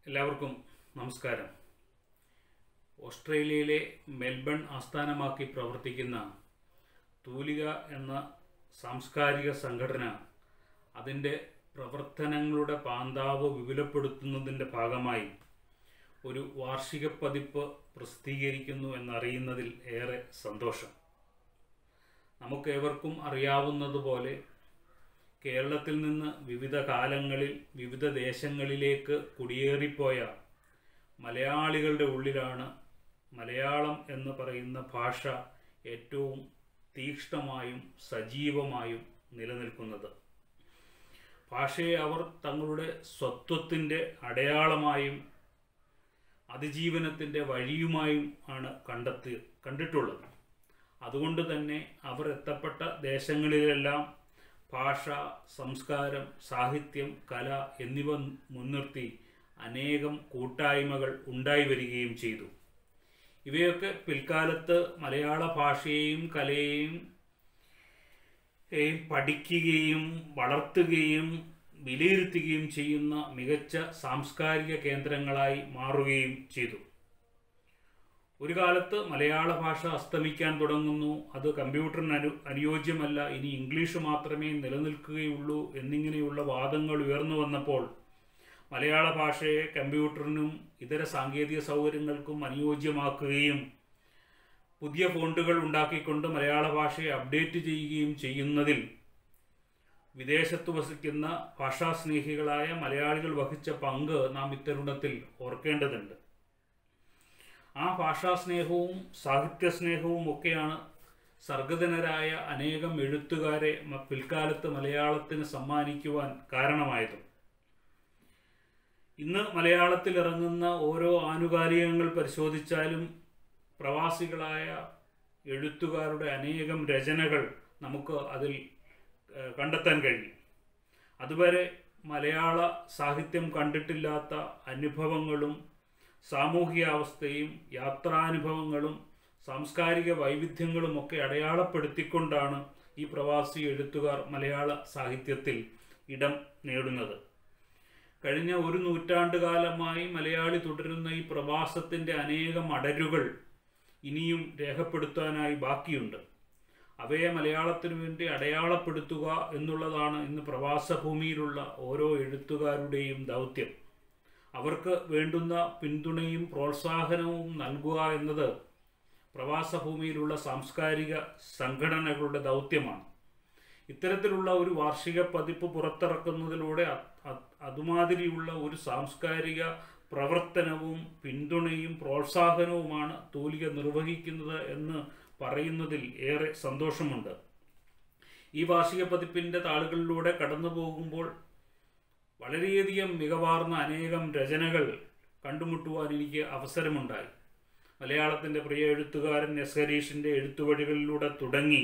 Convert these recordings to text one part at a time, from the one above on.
എല്ലാവർക്കും നമസ്കാരം ഓസ്ട്രേലിയയിലെ മെൽബൺ ആസ്ഥാനമാക്കി പ്രവർത്തിക്കുന്ന തൂലിക എന്ന സാംസ്കാരിക സംഘടന അതിൻ്റെ പ്രവർത്തനങ്ങളുടെ പാന്താവ് വിപുലപ്പെടുത്തുന്നതിൻ്റെ ഭാഗമായി ഒരു വാർഷിക പതിപ്പ് പ്രസിദ്ധീകരിക്കുന്നു എന്നറിയുന്നതിൽ ഏറെ സന്തോഷം നമുക്കേവർക്കും അറിയാവുന്നതുപോലെ കേരളത്തിൽ നിന്ന് വിവിധ കാലങ്ങളിൽ വിവിധ ദേശങ്ങളിലേക്ക് കുടിയേറിപ്പോയ മലയാളികളുടെ ഉള്ളിലാണ് മലയാളം എന്ന് പറയുന്ന ഭാഷ ഏറ്റവും തീക്ഷ്ണമായും സജീവമായും നിലനിൽക്കുന്നത് ഭാഷയെ അവർ തങ്ങളുടെ സ്വത്വത്തിൻ്റെ അടയാളമായും അതിജീവനത്തിൻ്റെ വഴിയുമായും ആണ് കണ്ടെത്തി കണ്ടിട്ടുള്ളത് അതുകൊണ്ട് തന്നെ അവർ എത്തപ്പെട്ട ദേശങ്ങളിലെല്ലാം ഭാഷ സംസ്കാരം സാഹിത്യം കല എന്നിവ മുൻനിർത്തി അനേകം കൂട്ടായ്മകൾ ഉണ്ടായി വരികയും ചെയ്തു ഇവയൊക്കെ പിൽക്കാലത്ത് മലയാള ഭാഷയെയും കലയെയും ഏയും പഠിക്കുകയും വളർത്തുകയും വിലയിരുത്തുകയും ചെയ്യുന്ന മികച്ച സാംസ്കാരിക കേന്ദ്രങ്ങളായി മാറുകയും ചെയ്തു ഒരു കാലത്ത് മലയാള ഭാഷ അസ്തമിക്കാൻ തുടങ്ങുന്നു അത് കമ്പ്യൂട്ടറിന് അനു അനുയോജ്യമല്ല ഇനി ഇംഗ്ലീഷ് മാത്രമേ നിലനിൽക്കുകയുള്ളൂ എന്നിങ്ങനെയുള്ള വാദങ്ങൾ ഉയർന്നു വന്നപ്പോൾ മലയാള ഭാഷയെ കമ്പ്യൂട്ടറിനും ഇതര സാങ്കേതിക സൗകര്യങ്ങൾക്കും അനുയോജ്യമാക്കുകയും പുതിയ ഫോണ്ടുകൾ ഉണ്ടാക്കിക്കൊണ്ട് മലയാള ഭാഷയെ അപ്ഡേറ്റ് ചെയ്യുകയും ചെയ്യുന്നതിൽ വിദേശത്ത് വസിക്കുന്ന ഭാഷാസ്നേഹികളായ മലയാളികൾ വഹിച്ച പങ്ക് നാം ഇത്തരുണത്തിൽ ഓർക്കേണ്ടതുണ്ട് ആ ഭാഷാസ്നേഹവും സാഹിത്യസ്നേഹവും ഒക്കെയാണ് സർഗതനരായ അനേകം എഴുത്തുകാരെ പിൽക്കാലത്ത് മലയാളത്തിന് സമ്മാനിക്കുവാൻ കാരണമായതും ഇന്ന് മലയാളത്തിൽ ഇറങ്ങുന്ന ഓരോ ആനുകാലികങ്ങൾ പരിശോധിച്ചാലും പ്രവാസികളായ എഴുത്തുകാരുടെ അനേകം രചനകൾ നമുക്ക് അതിൽ കണ്ടെത്താൻ കഴിയും അതുവരെ മലയാള സാഹിത്യം കണ്ടിട്ടില്ലാത്ത അനുഭവങ്ങളും സാമൂഹിക അവസ്ഥയും യാത്രാനുഭവങ്ങളും സാംസ്കാരിക വൈവിധ്യങ്ങളുമൊക്കെ അടയാളപ്പെടുത്തിക്കൊണ്ടാണ് ഈ പ്രവാസി എഴുത്തുകാർ മലയാള സാഹിത്യത്തിൽ ഇടം നേടുന്നത് കഴിഞ്ഞ ഒരു നൂറ്റാണ്ട് കാലമായി മലയാളി തുടരുന്ന ഈ പ്രവാസത്തിൻ്റെ അനേകം അടരുകൾ ഇനിയും രേഖപ്പെടുത്താനായി ബാക്കിയുണ്ട് അവയെ മലയാളത്തിനു വേണ്ടി അടയാളപ്പെടുത്തുക എന്നുള്ളതാണ് ഇന്ന് പ്രവാസഭൂമിയിലുള്ള ഓരോ എഴുത്തുകാരുടെയും ദൗത്യം അവർക്ക് വേണ്ടുന്ന പിന്തുണയും പ്രോത്സാഹനവും നൽകുക എന്നത് പ്രവാസഭൂമിയിലുള്ള സാംസ്കാരിക സംഘടനകളുടെ ദൗത്യമാണ് ഇത്തരത്തിലുള്ള ഒരു വാർഷിക പതിപ്പ് പുറത്തിറക്കുന്നതിലൂടെ അതുമാതിരിയുള്ള ഒരു സാംസ്കാരിക പ്രവർത്തനവും പിന്തുണയും പ്രോത്സാഹനവുമാണ് തൂലിക നിർവഹിക്കുന്നത് എന്ന് പറയുന്നതിൽ ഏറെ സന്തോഷമുണ്ട് ഈ വാർഷിക പതിപ്പിൻ്റെ താളുകളിലൂടെ കടന്നു പോകുമ്പോൾ വളരെയധികം മികവാർന്ന അനേകം രചനകൾ കണ്ടുമുട്ടുവാൻ എനിക്ക് അവസരമുണ്ടായി മലയാളത്തിൻ്റെ പ്രിയ എഴുത്തുകാരൻ എസ് ഹരീഷിൻ്റെ എഴുത്തുവഴികളിലൂടെ തുടങ്ങി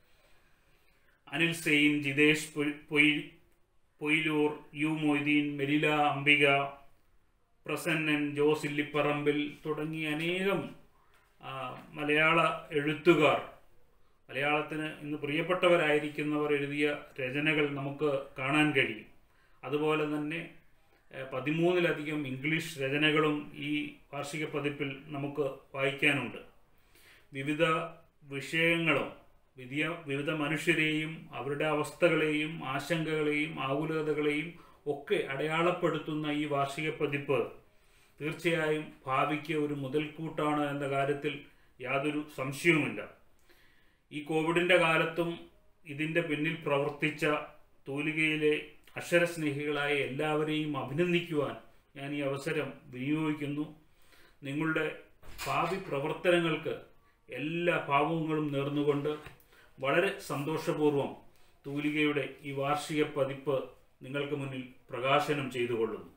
അനിൽ സെയിൻ ജിതേഷ് പൊയ് പൊയിലൂർ യു മൊയ്തീൻ മെലില അംബിക പ്രസന്നൻ ജോസ് ഇല്ലിപ്പറമ്പിൽ തുടങ്ങിയ അനേകം മലയാള എഴുത്തുകാർ മലയാളത്തിന് ഇന്ന് പ്രിയപ്പെട്ടവരായിരിക്കുന്നവർ എഴുതിയ രചനകൾ നമുക്ക് കാണാൻ കഴിയും അതുപോലെ തന്നെ പതിമൂന്നിലധികം ഇംഗ്ലീഷ് രചനകളും ഈ വാർഷിക പതിപ്പിൽ നമുക്ക് വായിക്കാനുണ്ട് വിവിധ വിഷയങ്ങളും വിധിയ വിവിധ മനുഷ്യരെയും അവരുടെ അവസ്ഥകളെയും ആശങ്കകളെയും ആകുലതകളെയും ഒക്കെ അടയാളപ്പെടുത്തുന്ന ഈ വാർഷിക പതിപ്പ് തീർച്ചയായും ഭാവിക്ക് ഒരു മുതൽക്കൂട്ടാണ് എന്ന കാര്യത്തിൽ യാതൊരു സംശയവുമില്ല ഈ കോവിഡിൻ്റെ കാലത്തും ഇതിൻ്റെ പിന്നിൽ പ്രവർത്തിച്ച തൂലികയിലെ അക്ഷരസ്നേഹികളായ എല്ലാവരെയും അഭിനന്ദിക്കുവാൻ ഞാൻ ഈ അവസരം വിനിയോഗിക്കുന്നു നിങ്ങളുടെ ഭാവി പ്രവർത്തനങ്ങൾക്ക് എല്ലാ ഭാവങ്ങളും നേർന്നുകൊണ്ട് വളരെ സന്തോഷപൂർവ്വം തൂലികയുടെ ഈ വാർഷിക പതിപ്പ് നിങ്ങൾക്ക് മുന്നിൽ പ്രകാശനം ചെയ്തുകൊള്ളുന്നു